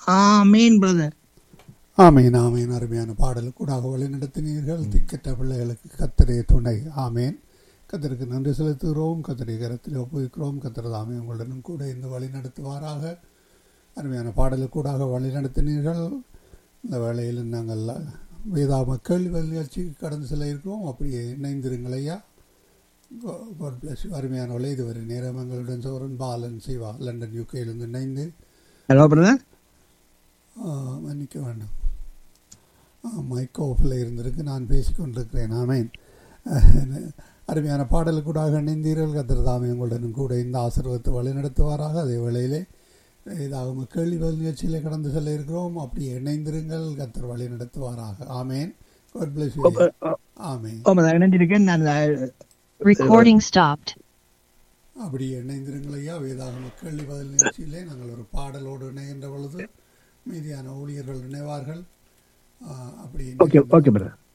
ஆமீன் பிரதர் ஆமேன் ஆமேன் அருமையான பாடலுக்கூடாக வழிநடத்தினீர்கள் திக்கற்ற பிள்ளைகளுக்கு கத்தரே துணை ஆமேன் கத்தருக்கு நன்றி செலுத்துகிறோம் கத்தரை கரத்தில் ஒப்புவிக்கிறோம் கத்தர் தாமே உங்களுடனும் கூட இந்த வழி நடத்துவாராக அருமையான பாடலுக்கூடாக வழி நடத்தினீர்கள் இந்த வேளையில் நாங்கள் வேதாம கேள்வி நிகழ்ச்சிக்கு கடந்து செல்ல இருக்கிறோம் அப்படியே இணைந்திருங்கள் ஐயா காட் பிளஸ் அருமையானவளை இதுவரை நேரம் எங்களுடன் சோரன் பாலன் சிவா லண்டன் யூகேயிலிருந்து இணைந்து ஹலோ பிரதர் ஆ, மன்னிக்க வேண்டும் மைக் ஆஃபில் இருந்திருக்கு நான் பேசிக்கொண்டிருக்கிறேன் ஆமேன் அருமையான பாடலுக்கூடாக இணைந்தீர்கள் கத்திர தாமே உங்களுடன் கூட இந்த ஆசீர்வாதத்தை வழிநடத்துவாராக அதே வேளையிலே இதாக கேள்வி பதில் நிகழ்ச்சியிலே கடந்து செல்ல இருக்கிறோம் அப்படியே இணைந்திருங்கள் கத்தர் வழி நடத்துவாராக amen God bless you. Amen oh brother இணைஞ்சிருக்கேன் நான் Recording stopped. அப்படி இணைந்திருங்கள் ஐயா வேதாகம கேள்வி பதில் நிகழ்ச்சியிலே நாங்கள் ஒரு பாடலோடு இணைகின்ற பொழுது மீதியான ஊழியர்கள் இணைவார்கள் ஆ, அப்படி ஓகே ஓகே பிரதர்